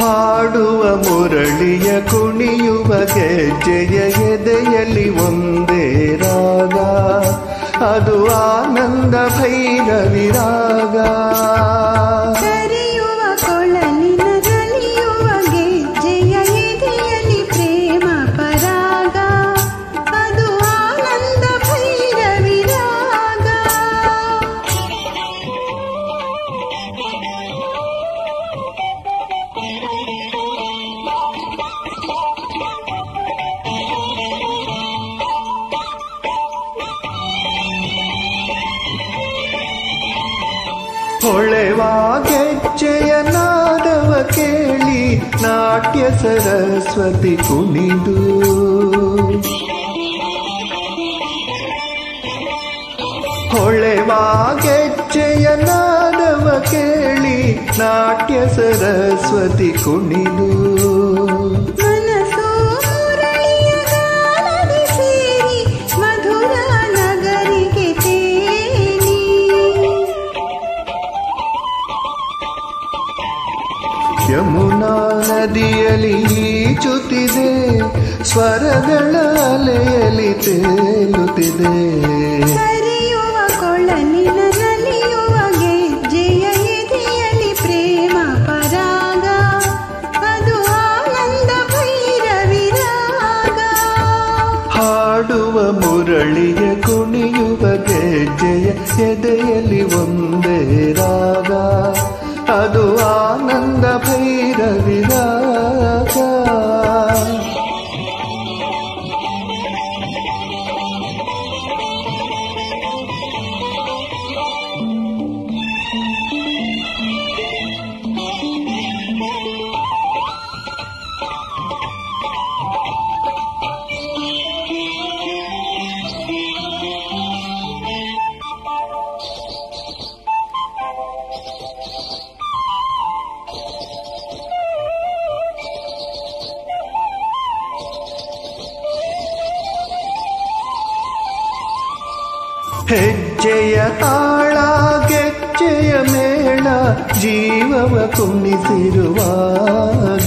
ಹಾಡುವ ಮುರಳಿಯ ಕುಣಿಯುವ ಗೆಜ್ಜೆಯ ಎದೆಯಲ್ಲಿ ಒಂದೇ ರಾಗ ಅದು ಆನಂದ ಭೈರವಿ ರಾಗ ಕರೆಯುವ ಕೊಳಲಿನ ನಲಿಯುವ ಗೆಜ್ಜೆಯ ಎದೆಯಲ್ಲಿ ಪ್ರೇಮ ಪರಾಗ ಅದು ಆನಂದ ಭೈರವಿ ರಾಗ ಹೊಳೆವ ಗೆಜ್ಜೆಯ ನಾದವ ಕೇಳಿ ನಾಟ್ಯ ಸರಸ್ವತಿ ಕುಣಿದು ಹೊಳೆವ ಗೆಜ್ಜೆಯ ನಾದವ ಕೇಳಿ ನಾಟ್ಯ ಸರಸ್ವತಿ ಕುಣಿದು ಮನಸ್ಸು ಮುರಳಿಯ ಗಾನದಿ ಸೇರಿ ಮಧುರ ನಗರಿಗೆ ತೇಲಿ ಯಮುನಾ ನದಿಯಲ್ಲಿ ಈಜುತ್ತಿದೆ ಸ್ವರಗಳ ಅಲೆಯಲ್ಲಿ ತೇಲುತ್ತಿದೆ ಕರೆಯುವ ಕೊಳಲಿನ ನಲಿಯುವ ಗೆಜ್ಜೆಯ ಎದೆಯಲ್ಲಿ ಪ್ರೇಮ ಪರಾಗ ಅದು ಆನಂದ ಭೈರವಿ ರಾಗ ಹಾಡುವ ಮುರಳಿಯ ಕುಣಿಯುವ ಗೆಜ್ಜೆಯ ಎದೆಯಲ್ಲಿ ಒಂದೇ ರಾಗ ಅದು ಆನಂದ ಭೈರವಿ ರಾಗ ಹೆಜ್ಜೆಯ ತಾಳ ಗೆಜ್ಜೆಯ ಮೇಳ ಜೀವವ ಕುಣಿಸಿರುವಾಗ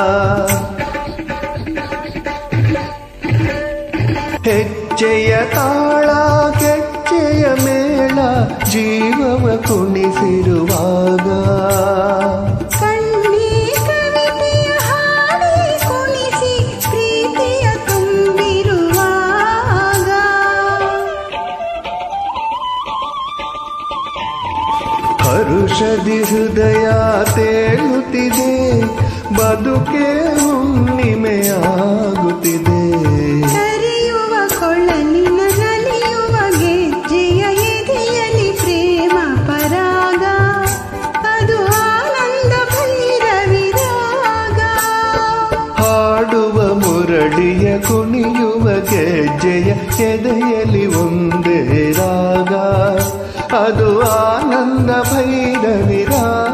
ಹೆಜ್ಜೆಯ ತಾಳ ಗೆಜ್ಜೆಯ ಮೇಳ ಜೀವವ ಕುಣಿಸಿರುವಾಗ ಕಣ್ಣಿ ಕವಿತೆಯ ಹಾಡಿ ಕುಣಿಸಿ ಪ್ರೀತಿಯ ತುಂಬಿರುವಾಗ ಹರುಷದಿ ಹೃದಯ ತೇಲುತ್ತಿದೆ ಬದುಕೆ ಹುಣ್ಣಿಮೆಯಾಗುತ್ತಿದೆ ಕರೆಯುವ ಕೊಳಲಿನ ನಲಿಯುವ ಗೆಜ್ಜೆಯ ಎದೆಯಲ್ಲಿ ಪ್ರೇಮ ಪರಾಗ ಅದು ಆನಂದ ಭೈರವಿ ರಾಗ ಹಾಡುವ ಮುರಳಿಯ ಕುಣಿಯುವ ಗೆಜ್ಜೆಯ ಎದೆಯಲ್ಲಿ ಒಂದೇ ರಾಗ ಅದು ಆನಂದ ಭೈರವಿ ರಾಗ